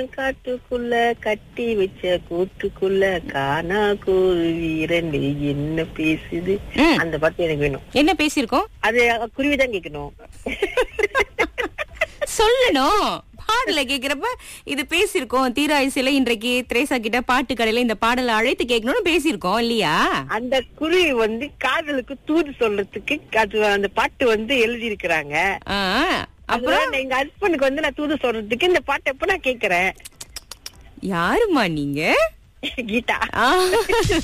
காட்டுக்குள்ள கட்டி வச்ச கூட்டுக்குள்ள காணா குருவி இரண்டு என்ன பேசுது ம். அந்த பாட்டு எனக்கு வேணும் என்ன பேசியிருக்கோம் அது குருவிதான் கேட்கணும் சொல்லணும் பாடல கேக்குறப்ப இது பேசியிருக்கோம் தீரா இசையில இன்றைக்கு திரேசா கிட்ட பாட்டு கடையில இந்த பாடலை அழைத்து கேட்கணும்னு பேசியிருக்கோம் இல்லையா அந்த குருவி வந்து காதலுக்கு தூது சொல்றதுக்கு அது அந்த பாட்டு வந்து எழுதி இருக்கிறாங்க ஆ, அப்புறம் அப்புறம் எங்க ஹஸ்பண்டுக்கு வந்து நான் தூது சொல்றதுக்கு இந்த பாட்டை எப்ப நான் கேக்குறேன் யாருமா நீங்க கீதா ஆ